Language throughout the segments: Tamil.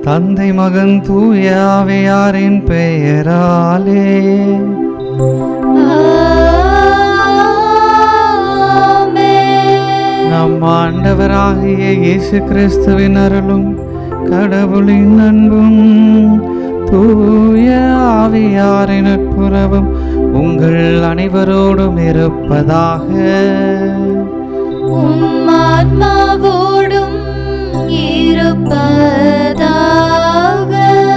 தந்தை மகன் தூய ஆவியாரின் பெயராலே ஆமென். நம் ஆண்டவராகிய இயேசு கிறிஸ்துவின் அருளும் கடவுளின் அன்பும் தூய ஆவியாரின் நட்புறவும் உங்கள் அனைவரோடும் இருப்பதாக உம் ஆத்மாவோடும் இருப்பதாக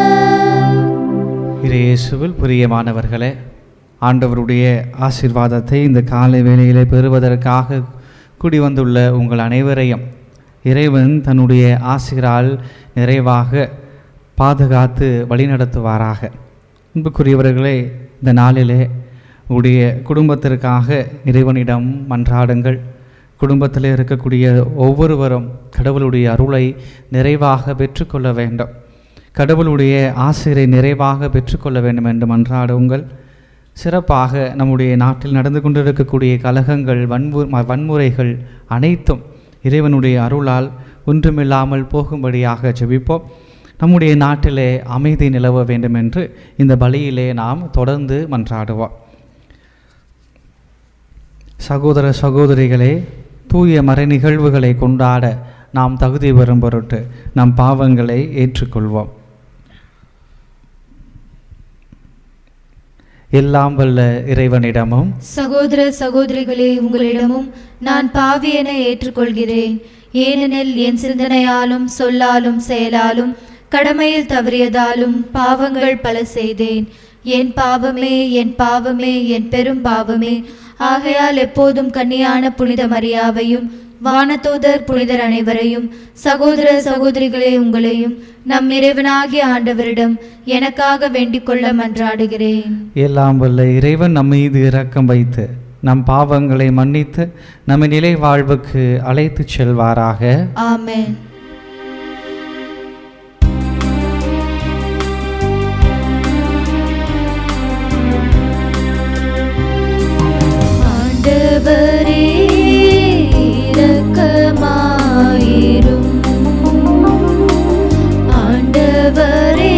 இயேசுவில் பிரியமானவர்களே ஆண்டவருடைய ஆசீர்வாதத்தை இந்த காலை வேளையிலே பெறுவதற்காக கூடி வந்துள்ள உங்கள் அனைவரையும் இறைவன் தன்னுடைய ஆசிரால் நிறைவாக பாதுகாத்து வழிநடத்துவாராக அன்புக்குரியவர்களே இந்த நாளிலே உடைய குடும்பத்திற்காக இறைவனிடம் மன்றாடுங்கள் குடும்பத்தில் இருக்கக்கூடிய ஒவ்வொருவரும் கடவுளுடைய அருளை நிறைவாக பெற்றுக்கொள்ள வேண்டும் கடவுளுடைய ஆசிரை நிறைவாக பெற்றுக்கொள்ள வேண்டும் என்று மன்றாடுங்கள் சிறப்பாக நம்முடைய நாட்டில் நடந்து கொண்டிருக்கக்கூடிய கலகங்கள் வன்மு ம- வன்முறைகள் அனைத்தும் இறைவனுடைய அருளால் ஒன்றுமில்லாமல் போகும்படியாக ஜெபிப்போம் நம்முடைய நாட்டிலே அமைதி நிலவ வேண்டும் என்று இந்த பலியிலே நாம் தொடர்ந்து மன்றாடுவோம் சகோதர சகோதரிகளே தூய மறை நிகழ்வுகளை கொண்டாட நாம் தகுதி பெறும் பொருட்டு நம் பாவங்களை ஏற்றுக்கொள்வோம் எல்லாம் வல்ல இறைவனிடமும் சகோதர சகோதரிகளே உங்களிடமும் நான் பாவி என ஏற்றுக்கொள்கிறேன் ஏனெனில் என் சிந்தனையாலும் சொல்லாலும் செயலாலும் கடமையில் தவறியதாலும் பாவங்கள் பல செய்தேன் என் பாவமே என் பாவமே என் பெரும் பாவமே ஆகையால் எப்போதும் கன்னியான புனித மரியாவையும் வானதூதர் புனிதர் அனைவரையும் சகோதர சகோதரிகளே உங்களையும் நம் இறைவனாகிய ஆண்டவரிடம் எனக்காக வேண்டிக் கொள்ள மன்றாடுகிறேன் எல்லாம் வல்ல இறைவன் நம் மீது இரக்கம் வைத்து நம் பாவங்களை மன்னித்து நம்மை நிலை வாழ்வுக்கு அழைத்துச் செல்வாராக ஆமென் ஆண்டவரே இரக்கமாயிரும் ஆண்டவரே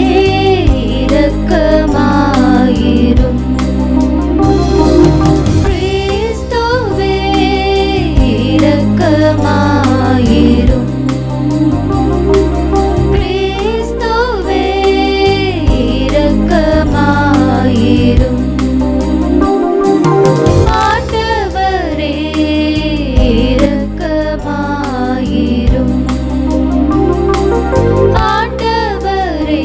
இரக்கமாயிரும் கிறிஸ்துவே இரக்கமாயிரும் கிறிஸ்துவே இரக்கமாயிரும் ஆண்டவரே இரக்கமாயிரும் ஆண்டவரே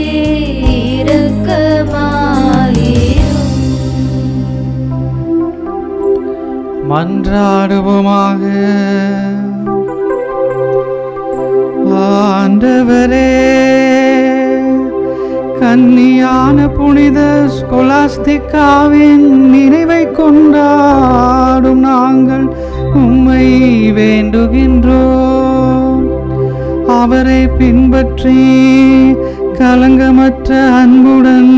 இரக்கமாயிரும் மன்றாடுவோமாக ஆண்டவரே கன்னியான புனித ஸ்கொலாஸ்திகாவின் நினைவை கொண்டாடும் நாங்கள் உம்மை வேண்டுகின்றோம் அவரை பின்பற்றி கலங்கமற்ற அன்புடன்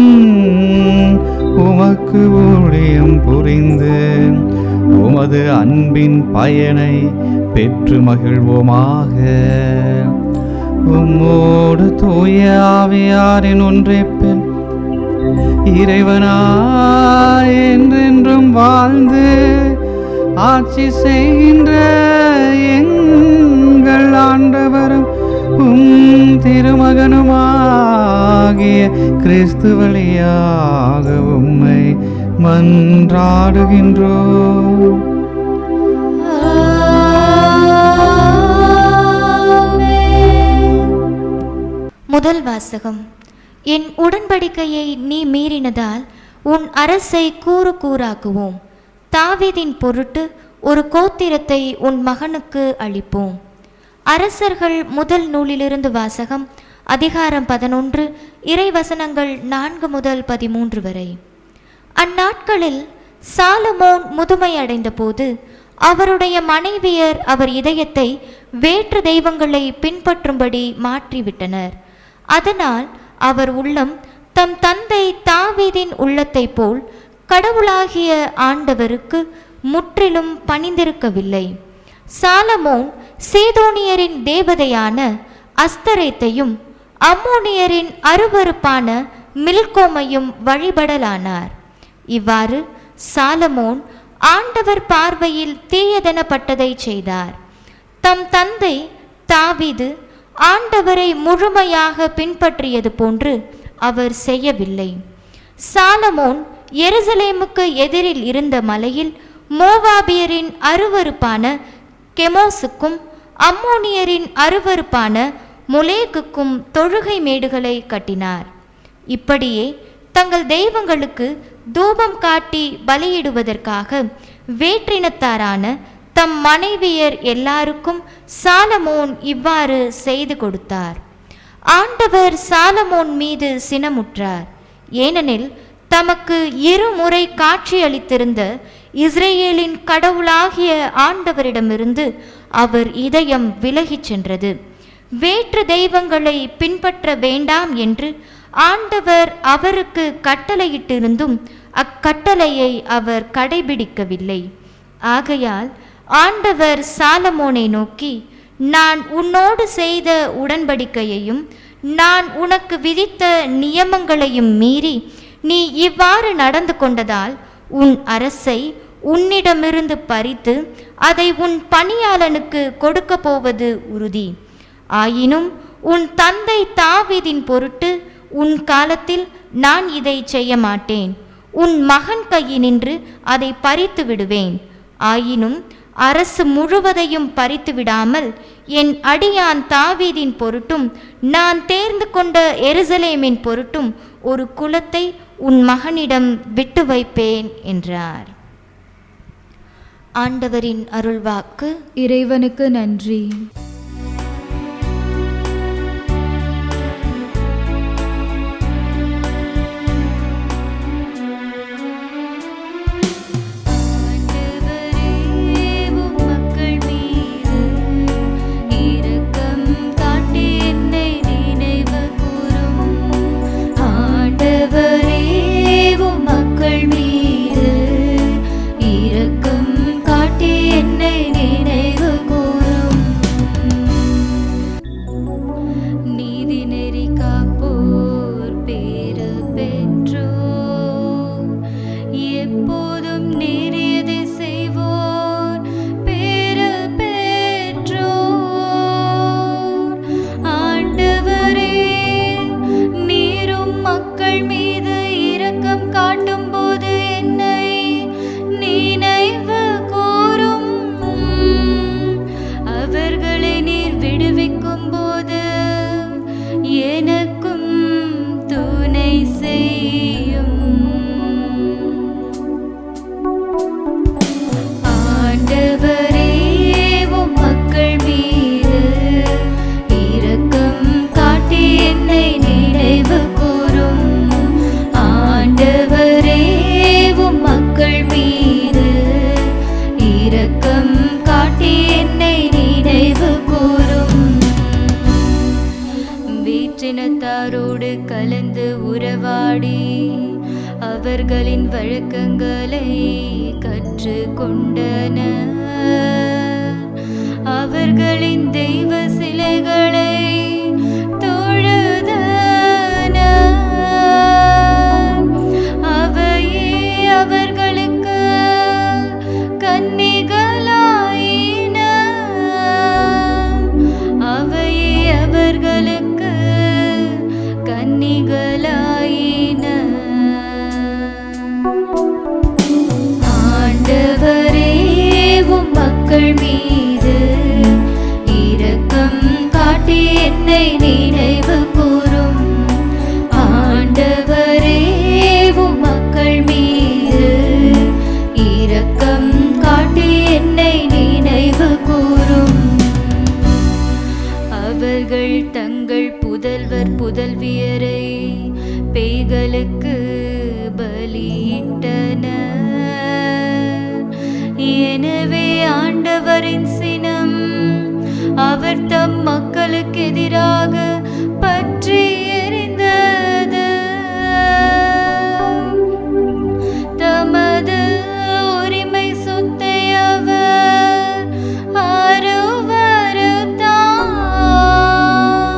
உமக்கு ஊழியம் புரிந்து உமது அன்பின் பயனை பெற்று மகிழ்வோமாக உம்மோடு தூய ஆவியாரின் ஒன்றைப்பில் இறைவனாய் என்றென்றும் வாழ்ந்து ஆட்சி செய்கின்ற எங்கள் ஆண்டவரும் உம் திருமகனுமாகிய கிறிஸ்து வழியாக உம்மை மன்றாடுகின்றோம் முதல் வாசகம் என் உடன்படிக்கையை நீ மீறினதால் உன் அரசை கூறு கூறாக்குவோம் தாவீதின் பொருட்டு ஒரு கோத்திரத்தை உன் மகனுக்கு அளிப்போம் அரசர்கள் முதல் நூலிலிருந்து வாசகம் அதிகாரம் பதினொன்று இறைவசனங்கள் நான்கு முதல் பதிமூன்று வரை அந்நாட்களில் சாலமோன் முதுமை அடைந்தபோது அவருடைய மனைவியர் அவர் இதயத்தை வேற்று தெய்வங்களை பின்பற்றும்படி மாற்றிவிட்டனர் அதனால் அவர் உள்ளம் தம் தந்தை தாவீதின் உள்ளத்தைப் போல் கடவுளாகிய ஆண்டவருக்கு முற்றிலும் பணிந்திருக்கவில்லை சாலமோன் சீதோனியரின் தேவதையான அஸ்தரேத்தையும் அம்மோனியரின் அருவருப்பான மில்கோமையும் வழிபடலானார் இவ்வாறு சாலமோன் ஆண்டவர் பார்வையில் தீயதெனப்பட்டதை செய்தார் தம் தந்தை தாவீது ஆண்டவரை முழுமையாக பின்பற்றியது போன்று அவர் செய்யவில்லை சாலமோன் எருசலேமுக்கு எதிரில் இருந்த மலையில் மோவாபியரின் அருவருப்பான கெமோசுக்கும் அம்மோனியரின் அருவருப்பான மொலேக்குக்கும் தொழுகை மேடுகளை கட்டினார் இப்படியே தங்கள் தெய்வங்களுக்கு தூபம் காட்டி பலியிடுவதற்காக வேற்றினத்தாரான தம் மனைவியர் எல்லாருக்கும் சாலமோன் இவ்வாறு செய்து கொடுத்தார் ஆண்டவர் சாலமோன் மீது சினமுற்றார் ஏனெனில் தமக்கு இருமுறை காட்சியளித்திருந்த இஸ்ரேலின் கடவுளாகிய ஆண்டவரிடமிருந்து அவர் இதயம் விலகிச் சென்றது வேற்று தெய்வங்களை பின்பற்ற வேண்டாம் என்று ஆண்டவர் அவருக்கு கட்டளையிட்டிருந்தும் அக்கட்டளையை அவர் கடைபிடிக்கவில்லை ஆகையால் ஆண்டவர் சாலமோனை நோக்கி நான் உன்னோடு செய்த உடன்படிக்கையையும் நான் உனக்கு விதித்த நியமங்களையும் மீறி நீ இவ்வாறு நடந்து கொண்டதால் உன் அரசை உன்னிடமிருந்து பறித்து அதை உன் பணியாளனுக்கு கொடுக்க போவது உறுதி ஆயினும் உன் தந்தை தாவீதின் பொருட்டு உன் காலத்தில் நான் இதை செய்ய மாட்டேன் உன் மகன் கையினின்று அதை பறித்து விடுவேன் ஆயினும் அரசு முழுவதையும் பறித்து விடாமல் என் அடியான் தாவீதின் பொருட்டும் நான் தேர்ந்து கொண்ட எருசலேமின் பொருட்டும் ஒரு குலத்தை உன் மகனிடம் விட்டு வைப்பேன் என்றார் ஆண்டவரின் அருள்வாக்கு இறைவனுக்கு நன்றி மக்கள் மீது இரக்கம் காட்டி என்னை நினைவு கூரும் ஆண்டவரே உம் மக்கள் மீது இரக்கம் காட்டி என்னை நினைவு கூரும் நீதி நெறி காப்போர் பேறு பெற்றோர் எப்போதும் நேரியதை செய்வோர் பேறு பெற்றோர் ஆண்டவரே நீரும் மக்கள் மீது இரக்கம் காட்டும் போது என்னை நினைவு கூரும் அவர்களை நீர் விடுவிக்கும் போது எனக்கும் துணை செய்யும் ஆண்டவரே உம் மக்கள் மீது இரக்கம் காட்டி என்னை நினைவு கூரும் ஆண்டவரே உம் மக்கள் மீது இரக்கம் காட்டி என்னை நினைவு கூரும் வேற்றினத்தாரோடு கலந்து உறவாடி அவர்களின் வழக்கங்களை கற்று கொண்டன அவர்களின் தெய்வ சிலைகளை தொழுதன அவையே அவர்களுக்கு கன்னிகளாயின அவையே அவர்களுக்கு கன்னிகளாயின ஆண்டவரே உம் மக்கள் மீது இரக்கம் காட்டி என்னை நினைவு கூரும் ஆண்டவரே உம் மக்கள் மீது இரக்கம் காட்டி என்னை நினைவு கூரும் அவர்கள் தங்கள் புதல்வர் புதல்வியரை பேய்களுக்கு பலியிட்டனர் எனவே ஆண்டவரின் சினம் அவர் தம் மக்களுக்கு எதிராக பற்றி எரிந்தது தமது உரிமை சொத்தை அவர் அருவருத்தார்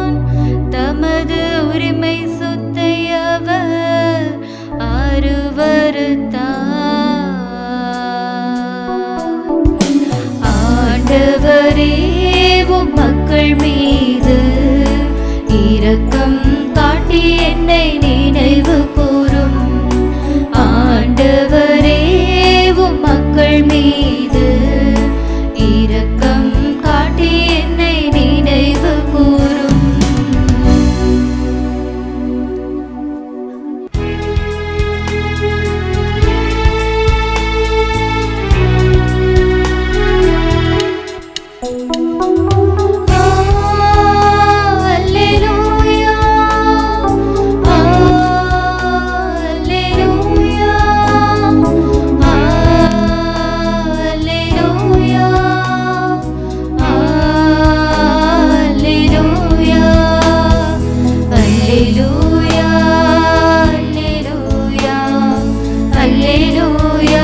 ஆண்டவரே உம் மக்கள் மீது இரக்கம் காட்டி என்னை நினைவு கூறும் ஆண்டவரே உம் மக்கள் மீது இரக்கம் காட்டி என்னை நினைவு கூறும் Alleluia Alleluia Alleluia Alleluia Alleluia Alleluia Alleluia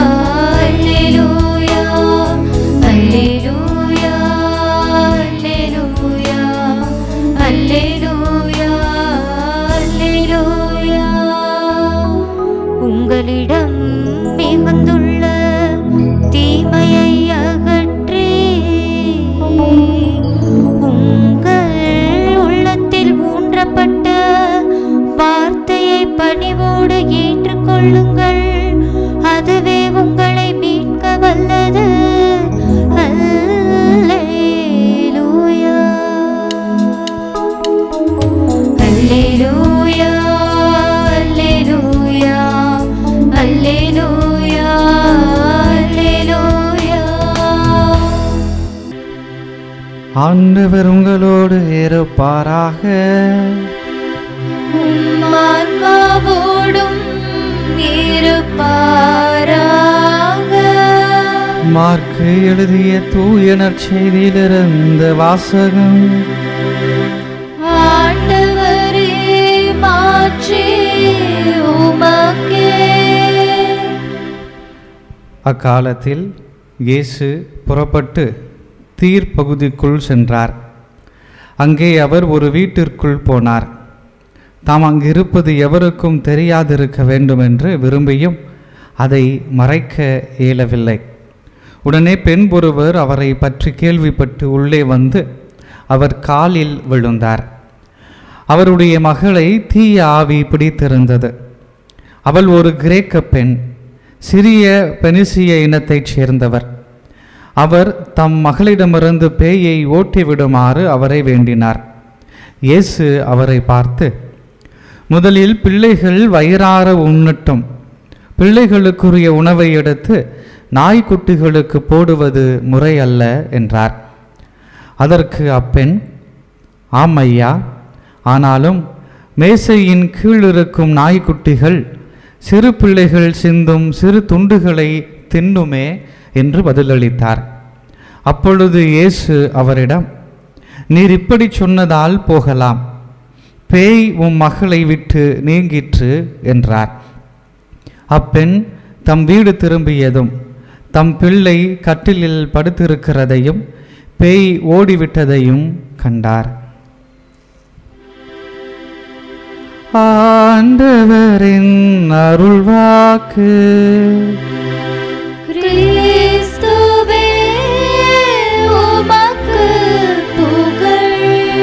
Alleluia Alleluia Alleluia Alleluia உங்களிடம் மிகுந்துள்ள தீமையை அகற்றி உங்கள் உள்ளத்தில் ஊன்றப்பட்ட வார்த்தையை பணிவோடு ஏற்றுக்கொள்ளுங்கள் அதுவே உங்களை மீட்க வல்லது அல்லேலூயா Alleluia Alleluia Alleluia Alleluia ஆண்டவர் உங்களோடு இருப்பாராக உம் ஆன்மாவோடும் இருப்பாராக மார்க்கு எழுதிய தூய நற்செய்தியிலிருந்து வாசகம் ஆண்டவரே மாற்றி உமக்கே அக்காலத்தில் இயேசு புறப்பட்டு தீர் பகுதிக்குள் சென்றார் அங்கே அவர் ஒரு வீட்டிற்குள் போனார் தாம் அங்கிருப்பது எவருக்கும் தெரியாதிருக்க வேண்டுமென்று விரும்பியும் அதை மறைக்க இயலவில்லை உடனே பெண் ஒருவர் அவரை பற்றி கேள்விப்பட்டு உள்ளே வந்து அவர் காலில் விழுந்தார் அவருடைய மகளை தீய ஆவி பிடித்திருந்தது அவள் ஒரு கிரேக்க பெண் சிறிய பெனிசிய இனத்தைச் சேர்ந்தவர் அவர் தம் மகளிடமிருந்து பேயை ஓட்டிவிடுமாறு அவரை வேண்டினார் இயேசு அவரை பார்த்து முதலில் பிள்ளைகள் வயிறார உண்ணட்டும் பிள்ளைகளுக்குரிய உணவை எடுத்து நாய்க்குட்டிகளுக்கு போடுவது முறை அல்ல என்றார் அதற்கு அப்பெண் ஆம் ஐயா ஆனாலும் மேசையின் கீழ் இருக்கும் நாய்க்குட்டிகள் சிறு பிள்ளைகள் சிந்தும் சிறு துண்டுகளை தின்னுமே என்று பதிலளித்தார் அப்பொழுது இயேசு அவரிடம் நீர் இப்படி சொன்னதால் போகலாம் பேய் உம் மகளை விட்டு நீங்கிற்று என்றார் அப்பெண் தம் வீடு திரும்பியதும் தம் பிள்ளை கட்டிலில் படுத்திருக்கிறதையும் பேய் ஓடிவிட்டதையும் கண்டார் ஆண்டவரின் அருள்வாக்கு கிறிஸ்துவே உமக்கு புகழ்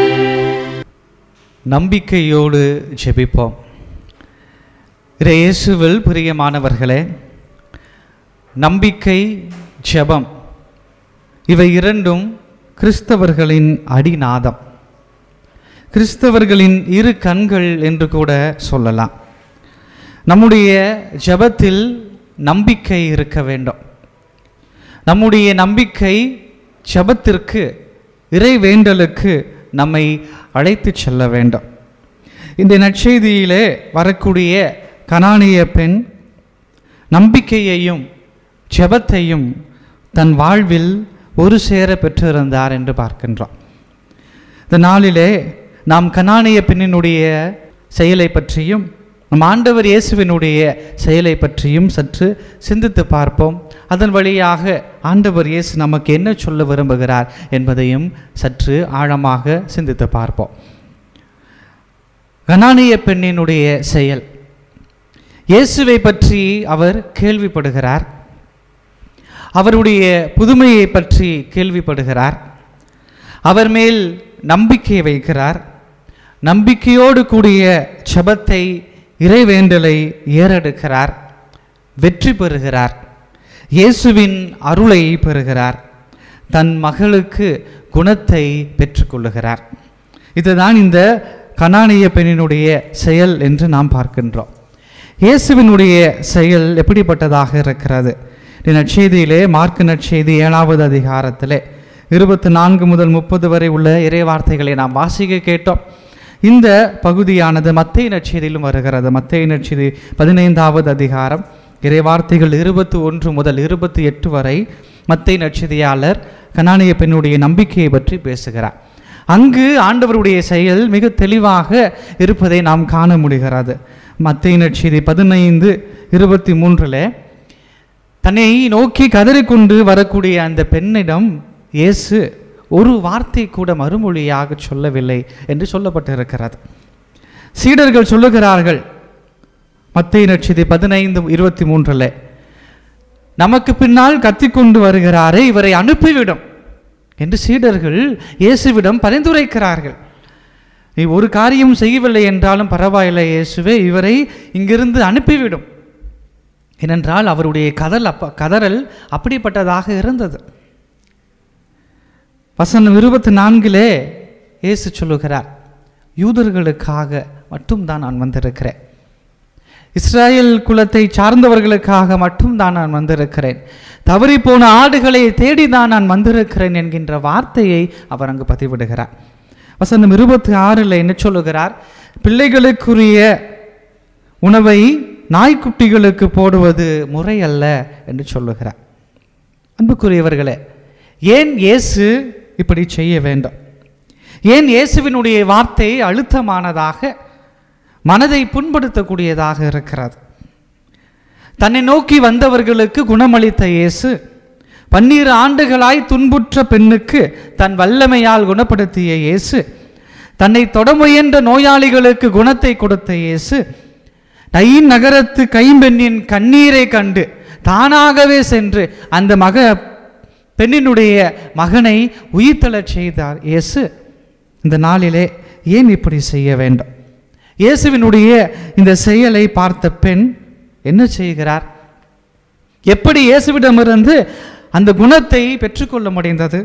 நம்பிக்கையோடு ஜெபிப்போம் இயேசுவில் பிரியமானவர்களே நம்பிக்கை ஜெபம் இவை இரண்டும் கிறிஸ்தவர்களின் அடிநாதம் கிறிஸ்தவர்களின் இரு கண்கள் என்று கூட சொல்லலாம் நம்முடைய ஜெபத்தில் நம்பிக்கை இருக்க வேண்டும் நம்முடைய நம்பிக்கை ஜெபத்திற்கு இறைவேண்டலுக்கு நம்மை அழைத்து செல்ல வேண்டும் இந்த நற்செய்தியிலே வரக்கூடிய கனானிய பெண் நம்பிக்கையையும் ஜெபத்தையும் தன் வாழ்வில் ஒரு சேர பெற்றிருந்தார் என்று பார்க்கின்றோம் இந்த நாளிலே நாம் கனானிய பெண்ணினுடைய செயலை பற்றியும் நம் ஆண்டவர் இயேசுவினுடைய செயலை பற்றியும் சற்று சிந்தித்து பார்ப்போம் அதன் வழியாக ஆண்டவர் இயேசு நமக்கு என்ன சொல்ல விரும்புகிறார் என்பதையும் சற்று ஆழமாக சிந்தித்து பார்ப்போம் கனானிய பெண்ணினுடைய செயல் இயேசுவை பற்றி அவர் கேள்விப்படுகிறார் அவருடைய புதுமையை பற்றி கேள்விப்படுகிறார் அவர் மேல் நம்பிக்கை வைக்கிறார் நம்பிக்கையோடு கூடிய ஜெபத்தை இறைவேண்டலை ஏறெடுக்கிறார் வெற்றி பெறுகிறார் இயேசுவின் அருளை பெறுகிறார் தன் மகளுக்கு குணத்தை பெற்றுக்கொள்ளுகிறார் இதுதான் இந்த கனானிய பெண்ணினுடைய செயல் என்று நாம் பார்க்கின்றோம் இயேசுவினுடைய செயல் எப்படிப்பட்டதாக இருக்கிறது இந்த நற்செய்தியிலே மார்க்கு நற்செய்தி ஏழாவது அதிகாரத்திலே இருபத்தி நான்கு முதல் முப்பது வரை உள்ள இறைவார்த்தைகளை நாம் வாசிக்க கேட்டோம் இந்த பகுதியானது மத்திய நற்செய்தியிலும் வருகிறது மத்திய நற்செய்தி பதினைந்தாவது அதிகாரம் இறைவார்த்தைகள் இருபத்தி ஒன்று முதல் இருபத்தி எட்டு வரை மத்திய நற்செய்தியாளர் கனானிய பெண்ணுடைய நம்பிக்கையை பற்றி பேசுகிறார் அங்கு ஆண்டவருடைய செயல் மிக தெளிவாக இருப்பதை நாம் காண முடிகிறது மத்திய நற்செய்தி பதினைந்து இருபத்தி மூன்றில் தன்னை நோக்கி கதறிக்கொண்டு வரக்கூடிய அந்த பெண்ணிடம் இயேசு ஒரு வார்த்தை கூட மறுமொழியாக சொல்லவில்லை என்று சொல்லப்பட்டிருக்கிறது சீடர்கள் சொல்லுகிறார்கள் மத்திய நட்சதி பதினைந்து இருபத்தி மூன்றில் நமக்கு பின்னால் கத்திக்கொண்டு வருகிறாரே இவரை அனுப்பிவிடும் என்று சீடர்கள் இயேசுவிடம் பரிந்துரைக்கிறார்கள் நீ ஒரு காரியம் செய்யவில்லை என்றாலும் பரவாயில்லை இயேசுவே இவரை இங்கிருந்து அனுப்பிவிடும் ஏனென்றால் அவருடைய கதல் அப்ப கதறல் அப்படிப்பட்டதாக இருந்தது வசனம் இருபத்தி நான்கிலே இயேசு சொல்லுகிறார் யூதர்களுக்காக மட்டும்தான் நான் வந்திருக்கிறேன் இஸ்ராயேல் குலத்தை சார்ந்தவர்களுக்காக மட்டும்தான் நான் வந்திருக்கிறேன் தவறி போன ஆடுகளை தேடி தான் நான் வந்திருக்கிறேன் என்கின்ற வார்த்தையை அவர் அங்கு பதிவிடுகிறார் வசனம் இருபத்தி ஆறில் என்ன சொல்லுகிறார் பிள்ளைகளுக்குரிய உணவை நாய்க்குட்டிகளுக்கு போடுவது முறையல்ல என்று சொல்லுகிறார் அன்புக்குரியவர்களே ஏன் இயேசு இப்படி செய்ய வேண்டும் ஏன் இயேசுவினுடைய வார்த்தை அழுத்தமானதாக மனதை புண்படுத்தக்கூடியதாக இருக்கிறது தன்னை நோக்கி வந்தவர்களுக்கு குணமளித்த இயேசு பன்னீர் ஆண்டுகளாய் துன்புற்ற பெண்ணுக்கு தன் வல்லமையால் குணப்படுத்திய இயேசு தன்னை தொட முயன்ற நோயாளிகளுக்கு குணத்தை கொடுத்த இயேசு நயின் நகரத்து கைம்பெண்ணின் கண்ணீரை கண்டு தானாகவே சென்று அந்த மக பெண்ணினுடைய மகனை உயிர்த்தெழச் செய்தார் இயேசு இந்த நாளிலே ஏன் இப்படி செய்ய வேண்டும் இயேசுவினுடைய இந்த செயலை பார்த்த பெண் என்ன செய்கிறார் எப்படி இயேசுவிடமிருந்து அந்த குணத்தை பெற்றுக்கொள்ள முடிந்தது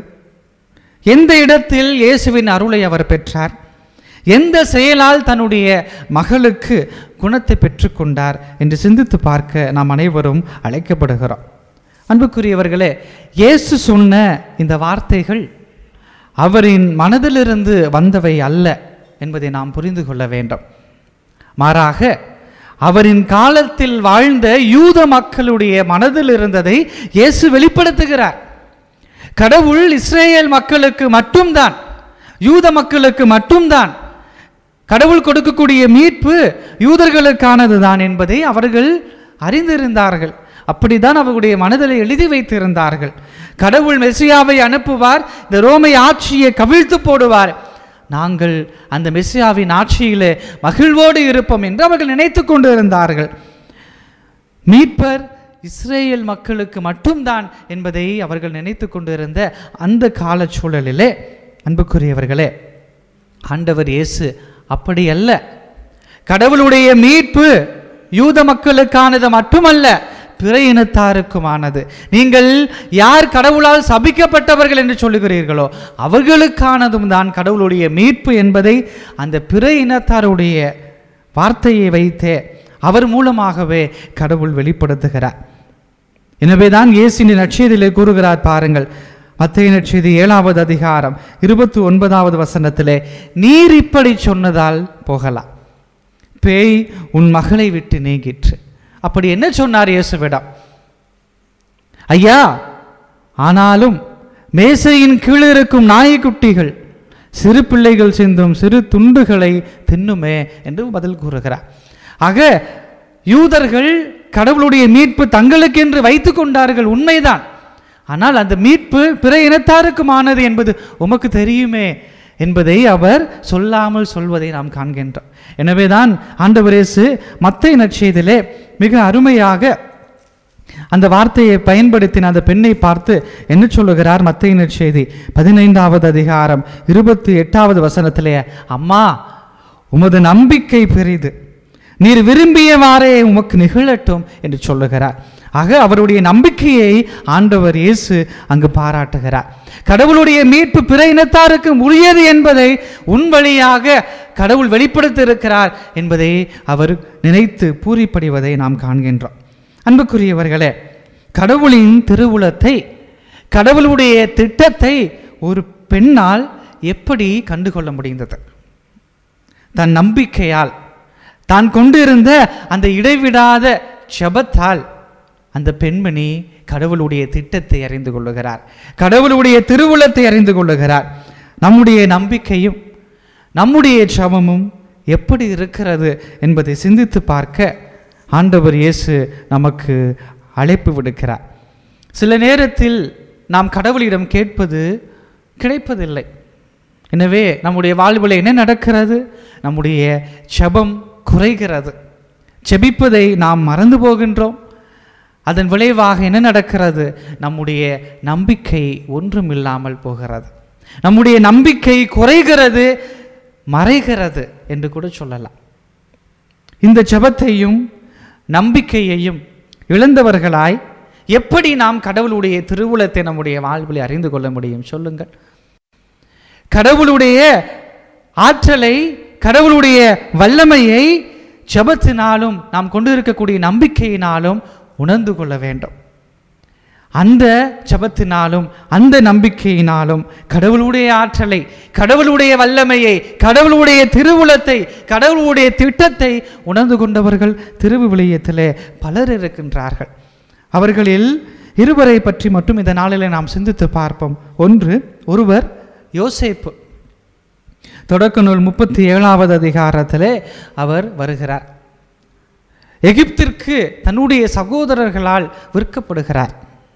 எந்த இடத்தில் இயேசுவின் அருளை அவர் பெற்றார் எந்த செயலால் தன்னுடைய மகளுக்கு குணத்தை பெற்றுக்கொண்டார் என்று சிந்தித்து பார்க்க நாம் அனைவரும் அழைக்கப்படுகிறோம் அன்புக்குரியவர்களே இயேசு சொன்ன இந்த வார்த்தைகள் அவரின் மனதிலிருந்து வந்தவை அல்ல என்பதை நாம் புரிந்து கொள்ள வேண்டும் மாறாக அவரின் காலத்தில் வாழ்ந்த யூத மக்களுடைய மனதில் இருந்ததை இயேசு வெளிப்படுத்துகிறார் கடவுள் இஸ்ரேல் மக்களுக்கு மட்டும்தான் யூத மக்களுக்கு மட்டும்தான் கடவுள் கொடுக்கக்கூடிய மீட்பு யூதர்களுக்கானது தான் என்பதை அவர்கள் அறிந்திருந்தார்கள் அப்படிதான் அவர்களுடைய மனதில் எழுதி வைத்திருந்தார்கள் கடவுள் மெசியாவை அனுப்புவார் இந்த ரோமை ஆட்சியை கவிழ்த்து போடுவார் நாங்கள் அந்த மெசியாவின் ஆட்சியிலே மகிழ்வோடு இருப்போம் என்று அவர்கள் நினைத்து கொண்டு இருந்தார்கள் மீட்பர் இஸ்ரேல் மக்களுக்கு மட்டும்தான் என்பதை அவர்கள் நினைத்து கொண்டிருந்த அந்த கால சூழலிலே அன்புக்குரியவர்களே ஆண்டவர் இயேசு அப்படி அல்ல கடவுளுடைய மீட்பு யூத மக்களுக்கானது மட்டுமல்ல பிற இனத்தாருக்குமானது நீங்கள் யார் கடவுளால் சபிக்கப்பட்டவர்கள் என்று சொல்லுகிறீர்களோ அவர்களுக்கானதும் தான் கடவுளுடைய மீட்பு என்பதை அந்த பிற இனத்தாருடைய வார்த்தையை வைத்தே அவர் மூலமாகவே கடவுள் வெளிப்படுத்துகிறார் எனவே தான் இயேசுவின் நற்செய்தியிலே கூறுகிறார் பாருங்கள் மத்திய நற்செய்தி ஏழாவது அதிகாரம் இருபத்தி ஒன்பதாவது வசனத்திலே நீர் இப்படி சொன்னதால் போகலாம் பேய் உன் மகளை விட்டு நீங்கிற்று அப்படி என்ன சொன்னார் இயேசுவிடம் ஐயா ஆனாலும் மேசையின் கீழ் இருக்கும் நாய்க்குட்டிகள் சிறு பிள்ளைகள் சிந்தும் சிறு துண்டுகளை தின்னுமே என்று பதில் கூறுகிறார் ஆக யூதர்கள் கடவுளுடைய மீட்பு தங்களுக்கென்று வைத்துக் கொண்டார்கள் உண்மைதான் ஆனால் அந்த மீட்பு பிற இனத்தாருக்குமானது என்பது உமக்கு தெரியுமே என்பதை அவர் சொல்லாமல் சொல்வதை நாம் காண்கின்றோம் எனவேதான் ஆண்டவர் இயேசு மத்திய நற்செய்தியிலே மிக அருமையாக அந்த வார்த்தையை பயன்படுத்தின அந்த பெண்ணை பார்த்து என்ன சொல்லுகிறார் மத்திய நற்செய்தி பதினைந்தாவது அதிகாரம் இருபத்தி எட்டாவது வசனத்திலே அம்மா உமது நம்பிக்கை பெரிது நீர் விரும்பியவாறே உமக்கு நிகழட்டும் என்று சொல்லுகிறார் ஆக அவருடைய நம்பிக்கையை ஆண்டவர் இயேசு அங்கு பாராட்டுகிறார் கடவுளுடைய மீட்பு பிற இனத்தாருக்கு உரியது என்பதை உன் வழியாக கடவுள் வெளிப்படுத்தியிருக்கிறார் என்பதை அவர் நினைத்து பூரிப்படைவதை நாம் காண்கின்றோம் அன்புக்குரியவர்களே கடவுளின் திருவுளத்தை கடவுளுடைய திட்டத்தை ஒரு பெண்ணால் எப்படி கண்டுகொள்ள முடிந்தது தன் நம்பிக்கையால் தான் கொண்டிருந்த அந்த இடைவிடாத ஜெபத்தால் அந்த பெண்மணி கடவுளுடைய திட்டத்தை அறிந்து கொள்ளுகிறார் கடவுளுடைய திருவுளத்தை அறிந்து கொள்ளுகிறார் நம்முடைய நம்பிக்கையும் நம்முடைய ஜெபமும் எப்படி இருக்கிறது என்பதை சிந்தித்து பார்க்க ஆண்டவர் இயேசு நமக்கு அழைப்பு விடுக்கிறார் சில நேரத்தில் நாம் கடவுளிடம் கேட்பது கிடைப்பதில்லை எனவே நம்முடைய வாழ்வில் என்ன நடக்கிறது நம்முடைய ஜெபம் குறைகிறது ஜெபிப்பதை நாம் மறந்து போகின்றோம் அதன் விளைவாக என்ன நடக்கிறது நம்முடைய நம்பிக்கை ஒன்றும் இல்லாமல் போகிறது நம்முடைய நம்பிக்கை குறைகிறது மறைகிறது என்று கூட சொல்லலாம் இந்த ஜெபத்தையும் நம்பிக்கையையும் இழந்தவர்களாய் எப்படி நாம் கடவுளுடைய திருவுளத்தை நம்முடைய வாழ்வில் அறிந்து கொள்ள முடியும் சொல்லுங்கள் கடவுளுடைய ஆற்றலை கடவுளுடைய வல்லமையை ஜெபத்தினாலும் நாம் கொண்டு இருக்கக்கூடிய நம்பிக்கையினாலும் உணர்ந்து கொள்ள வேண்டும் அந்த ஜபத்தினாலும் அந்த நம்பிக்கையினாலும் கடவுளுடைய ஆற்றலை கடவுளுடைய வல்லமையை கடவுளுடைய திருவுளத்தை கடவுளுடைய திட்டத்தை உணர்ந்து கொண்டவர்கள் திருவிவிலியத்திலே பலர் இருக்கின்றார்கள் அவர்களில் இருவரை பற்றி மட்டும் இந்த நாளிலே நாம் சிந்தித்து பார்ப்போம் ஒன்று ஒருவர் யோசேப்பு தொடக்க நூல் முப்பத்தி ஏழாவது அதிகாரத்திலே அவர் வருகிறார் எகிப்திற்கு தன்னுடைய சகோதரர்களால் விற்கப்படுகிறார்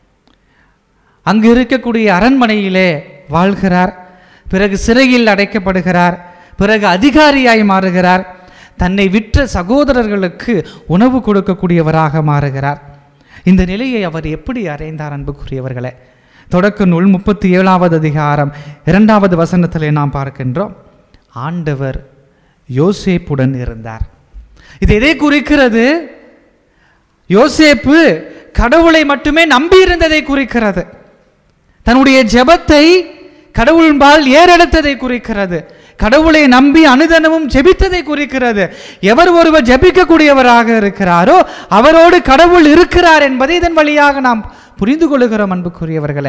அங்கு இருக்கக்கூடிய அரண்மனையிலே வாழ்கிறார் பிறகு சிறையில் அடைக்கப்படுகிறார் பிறகு அதிகாரியாய் மாறுகிறார் தன்னை விற்ற சகோதரர்களுக்கு உணவு கொடுக்கக்கூடியவராக மாறுகிறார் இந்த நிலையை அவர் எப்படி அடைந்தார் அன்புக்குரியவர்களே தொடக்க நூல் முப்பத்தி ஏழாவது அதிகாரம் இரண்டாவது வசனத்திலே நாம் பார்க்கின்றோம் ஆண்டவர் யோசேப்புடன் இருந்தார் இது எதை குறிக்கிறது யோசேப்பு கடவுளை மட்டுமே நம்பி இருந்ததை குறிக்கிறது தன்னுடைய ஜெபத்தை கடவுள்பால் ஏறெடுத்ததை குறிக்கிறது கடவுளை நம்பி அனுதனமும் ஜெபித்ததை குறிக்கிறது எவர் ஒருவர் ஜெபிக்கக்கூடியவராக இருக்கிறாரோ அவரோடு கடவுள் இருக்கிறார் என்பதை இதன் வழியாக நாம் புரிந்து கொள்கிறோம் அன்புக்குரியவர்களே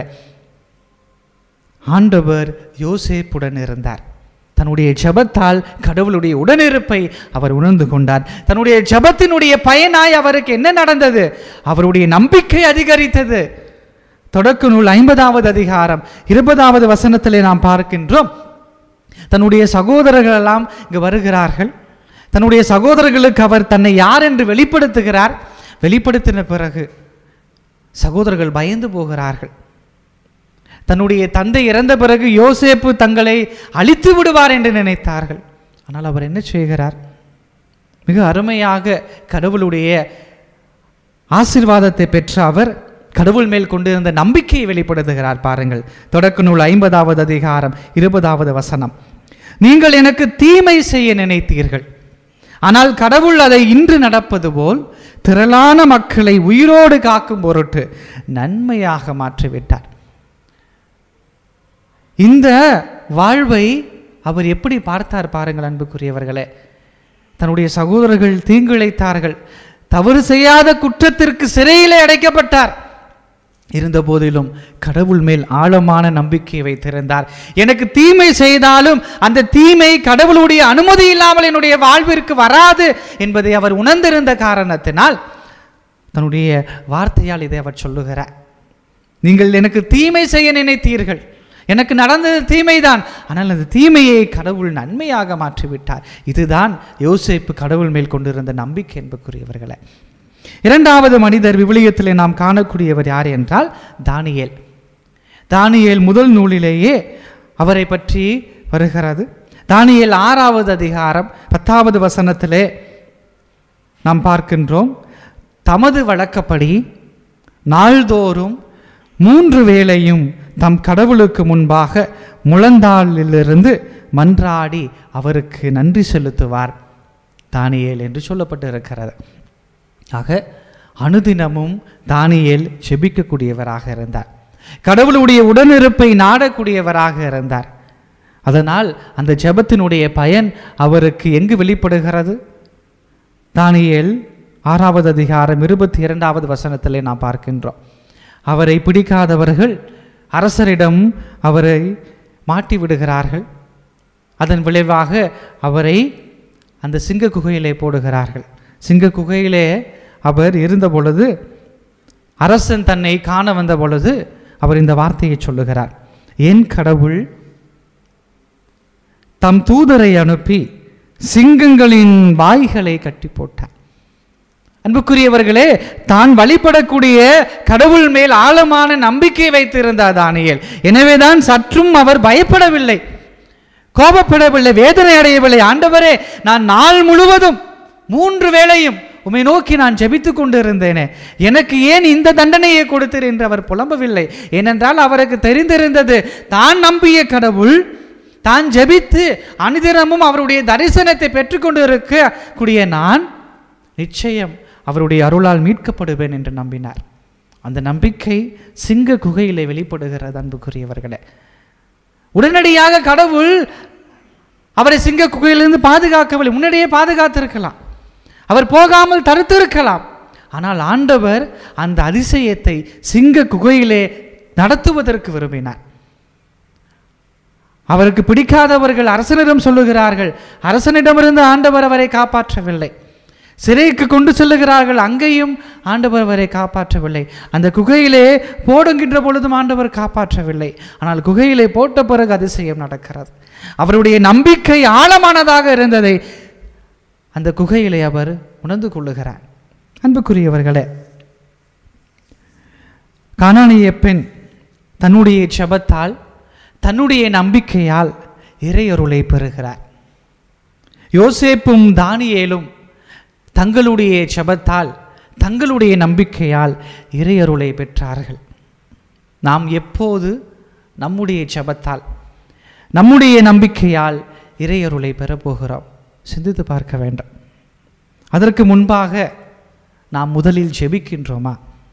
ஆண்டவர் யோசேப்புடன் இருந்தார் தன்னுடைய ஜெபத்தால் கடவுளுடைய உடனிருப்பை அவர் உணர்ந்து கொண்டார் தன்னுடைய ஜெபத்தினுடைய பயனாய் அவருக்கு என்ன நடந்தது அவருடைய நம்பிக்கை அதிகரித்தது தொடக்க நூல் ஐம்பதாவது அதிகாரம் இருபதாவது வசனத்திலே நாம் பார்க்கின்றோம் தன்னுடைய சகோதரர்கள் எல்லாம் இங்கு வருகிறார்கள் தன்னுடைய சகோதரர்களுக்கு அவர் தன்னை யார் என்று வெளிப்படுத்துகிறார் வெளிப்படுத்தின பிறகு சகோதரர்கள் பயந்து போகிறார்கள் தன்னுடைய தந்தை இறந்த பிறகு யோசேப்பு தங்களை அழித்து விடுவார் என்று நினைத்தார்கள் ஆனால் அவர் என்ன செய்கிறார் மிக அருமையாக கடவுளுடைய ஆசீர்வாதத்தை பெற்ற அவர் கடவுள் மேல் கொண்டிருந்த நம்பிக்கையை வெளிப்படுத்துகிறார் பாருங்கள் தொடக்க நூல் ஐம்பதாவது அதிகாரம் இருபதாவது வசனம் நீங்கள் எனக்கு தீமை செய்ய நினைத்தீர்கள் ஆனால் கடவுள் அதை இன்று நடப்பது போல் திரளான மக்களை உயிரோடு காக்கும் பொருட்டு நன்மையாக மாற்றிவிட்டார் இந்த வாழ்வை அவர் எப்படி பார்த்தார் பாருங்கள் அன்புக்குரியவர்களே தன்னுடைய சகோதரர்கள் தீங்கிழைத்தார்கள் தவறு செய்யாத குற்றத்திற்கு சிறையிலே அடைக்கப்பட்டார் இருந்த போதிலும் கடவுள் மேல் ஆழமான நம்பிக்கை வைத்திருந்தார் எனக்கு தீமை செய்தாலும் அந்த தீமை கடவுளுடைய அனுமதி இல்லாமல் என்னுடைய வாழ்விற்கு வராது என்பதை அவர் உணர்ந்திருந்த காரணத்தினால் தன்னுடைய வார்த்தையால் இதை அவர் சொல்லுகிறார் நீங்கள் எனக்கு தீமை செய்ய நினைத்தீர்கள் எனக்கு நடந்தது தீமைதான் ஆனால் அந்த தீமையை கடவுள் நன்மையாக மாற்றிவிட்டார் இதுதான் யோசேப்பு கடவுள் மேல் கொண்டிருந்த நம்பிக்கை என்புக்குரியவர்களே இரண்டாவது மனிதர் விவிலியத்திலே நாம் காணக்கூடியவர் யார் என்றால் தானியேல் தானியேல் முதல் நூலிலேயே அவரை பற்றி வருகிறது தானியேல் ஆறாவது அதிகாரம் பத்தாவது வசனத்திலே நாம் பார்க்கின்றோம் தமது வழக்கப்படி நாள்தோறும் மூன்று வேளையும் தம் கடவுளுக்கு முன்பாக முழந்தாளிலிருந்து மன்றாடி அவருக்கு நன்றி செலுத்துவார் தானியேல் என்று சொல்லப்பட்டு இருக்கிறது ஆக அனுதினமும் தானியேல் ஜெபிக்கக்கூடியவராக இருந்தார் கடவுளுடைய உடனிருப்பை நாடக்கூடியவராக இருந்தார் அதனால் அந்த ஜெபத்தினுடைய பயன் அவருக்கு எங்கு வெளிப்படுகிறது தானியேல் ஆறாவது அதிகாரம் இருபத்தி இரண்டாவது வசனத்திலே நாம் பார்க்கின்றோம் அவரை பிடிக்காதவர்கள் அரசரிடம் அவரை மாட்டி விடுகிறார்கள் அதன் விளைவாக அவரை அந்த சிங்க குகையிலே போடுகிறார்கள் சிங்க குகையிலே அவர் இருந்த பொழுது அரசன் தன்னை காண வந்த பொழுது அவர் இந்த வார்த்தையை சொல்லுகிறார் என் கடவுள் தம் தூதரை அனுப்பி சிங்கங்களின் வாய்களை கட்டி போட்டார் அன்புக்குரியவர்களே தான் வழிபடக்கூடிய கடவுள் மேல் ஆழமான நம்பிக்கை வைத்திருந்தார் தானியேல் எனவேதான் சற்றும் அவர் பயப்படவில்லை கோபப்படவில்லை வேதனை அடையவில்லை ஆண்டவரே நான் நாள் முழுவதும் மூன்று வேளையும் உம்மை நோக்கி நான் ஜெபித்துக் கொண்டிருந்தேனே எனக்கு ஏன் இந்த தண்டனையை கொடுத்தீர் என்று அவர் புலம்பவில்லை ஏனென்றால் அவருக்கு தெரிந்திருந்தது தான் நம்பிய கடவுள் தான் ஜெபித்து அனுதினமும் அவருடைய தரிசனத்தை பெற்றுக்கொண்டு இருக்கக்கூடிய நான் நிச்சயம் அவருடைய அருளால் மீட்கப்படுவேன் என்று நம்பினார் அந்த நம்பிக்கை சிங்க குகையிலே வெளிப்படுகிறது அன்புக்குரியவர்களே உடனடியாக கடவுள் அவரை சிங்க குகையிலிருந்து பாதுகாக்கவில்லை முன்னாடியே பாதுகாத்திருக்கலாம் அவர் போகாமல் தடுத்திருக்கலாம் ஆனால் ஆண்டவர் அந்த அதிசயத்தை சிங்க குகையிலே நடத்துவதற்கு விரும்பினார் அவருக்கு பிடிக்காதவர்கள் அரசனிடம் சொல்லுகிறார்கள் அரசனிடமிருந்து ஆண்டவர் அவரை காப்பாற்றவில்லை சிறைக்கு கொண்டு செல்லுகிறார்கள் அங்கேயும் ஆண்டவர் அவரை காப்பாற்றவில்லை அந்த குகையிலே போடுகின்ற பொழுதும் ஆண்டவர் காப்பாற்றவில்லை ஆனால் குகையிலே போட்ட பிறகு அதிசயம் நடக்கிறது அவருடைய நம்பிக்கை ஆழமானதாக இருந்ததை அந்த குகையிலே அவர் உணர்ந்து கொள்ளுகிறார் அன்புக்குரியவர்களே கானானிய பெண் தன்னுடைய செபத்தால் தன்னுடைய நம்பிக்கையால் இறையருளை பெறுகிறார் யோசேப்பும் தானியேலும் தங்களுடைய செபத்தால் தங்களுடைய நம்பிக்கையால் இறையருளை பெற்றார்கள் நாம் எப்போது நம்முடைய செபத்தால் நம்முடைய நம்பிக்கையால் இறையருளை பெறப்போகிறோம் சிந்தித்து பார்க்க வேண்டும் அதற்கு முன்பாக நாம் முதலில் ஜெபிக்கின்றோமா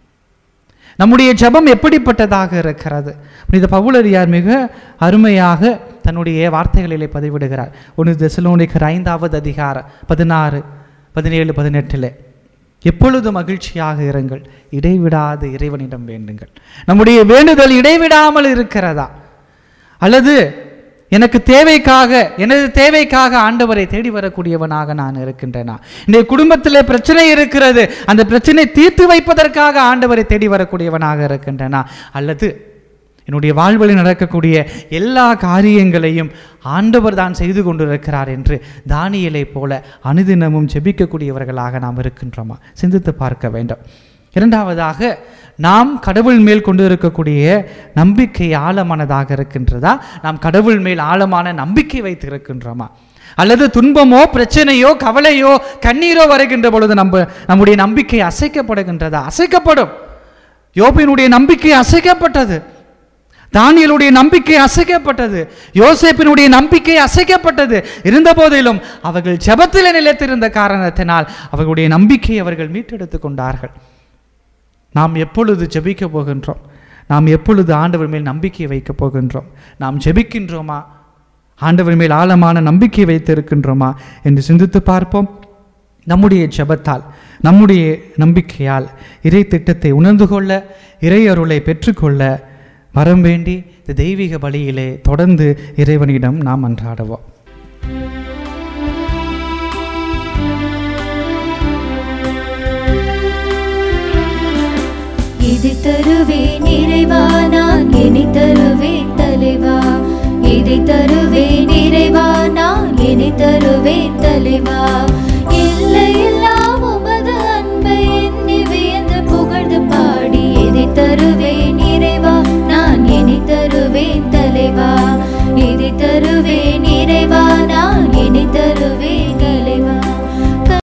நம்முடைய ஜெபம் எப்படிப்பட்டதாக இருக்கிறது புனித பவுலடியார் மிக அருமையாக தன்னுடைய வார்த்தைகளிலே பதிவிடுகிறார் ஒன்று தெசலோனிக்கர் ஐந்தாவது அதிகாரம் பதினாறு பதினேழு பதினெட்டில் எப்பொழுது மகிழ்ச்சியாக இருங்கள் இடைவிடாது இறைவனிடம் வேண்டுங்கள் நம்முடைய வேண்டுதல் இடைவிடாமல் இருக்கிறதா அல்லது எனக்கு தேவைக்காக எனது தேவைக்காக ஆண்டவரை தேடி வரக்கூடியவனாக நான் இருக்கின்றேனா இந்த குடும்பத்தில் பிரச்சனை இருக்கிறது அந்த பிரச்சனை தீர்த்து வைப்பதற்காக ஆண்டவரை தேடி வரக்கூடியவனாக இருக்கின்றேனா அல்லது என்னுடைய வாழ்வில் நடக்கக்கூடிய எல்லா காரியங்களையும் ஆண்டவர் தான் செய்து கொண்டிருக்கிறார் என்று தானியலை போல அனுதினமும் ஜெபிக்கக்கூடியவர்களாக நாம் இருக்கின்றோமா சிந்தித்து பார்க்க வேண்டும் இரண்டாவதாக நாம் கடவுள் மேல் கொண்டு இருக்கக்கூடிய நம்பிக்கை ஆழமானதாக இருக்கின்றதா நாம் கடவுள் மேல் ஆழமான நம்பிக்கை வைத்து இருக்கின்றோமா அல்லது துன்பமோ பிரச்சனையோ கவலையோ கண்ணீரோ வருகின்ற பொழுது நம்ம நம்முடைய நம்பிக்கை அசைக்கப்படுகின்றதா அசைக்கப்படும் யோபினுடைய நம்பிக்கை அசைக்கப்பட்டது தானியலுடைய நம்பிக்கை அசைக்கப்பட்டது யோசேப்பினுடைய நம்பிக்கை அசைக்கப்பட்டது இருந்த போதிலும் அவர்கள் ஜெபத்தில் நிலைத்திருந்த காரணத்தினால் அவர்களுடைய நம்பிக்கையை அவர்கள் மீட்டெடுத்துக் கொண்டார்கள் நாம் எப்பொழுது ஜெபிக்க போகின்றோம் நாம் எப்பொழுது ஆண்டவர் மேல் நம்பிக்கை வைக்கப் போகின்றோம் நாம் ஜெபிக்கின்றோமா ஆண்டவர் மேல் ஆழமான நம்பிக்கை வைத்திருக்கின்றோமா என்று சிந்தித்து பார்ப்போம் நம்முடைய ஜெபத்தால் நம்முடைய நம்பிக்கையால் இறை திட்டத்தை உணர்ந்து கொள்ள இறை அருளை பெற்றுக்கொள்ள வரம் வேண்டி இந்த தெய்வீக பலியிலே தொடர்ந்து இறைவனிடம் நாம் அன்றாடுவோம் இது தருவேன் இறைவா நான் இனி தருவேன் தலைவா இதை தருவேன் இறைவா நான் இனி தருவேன் தலைவா எல்லையில்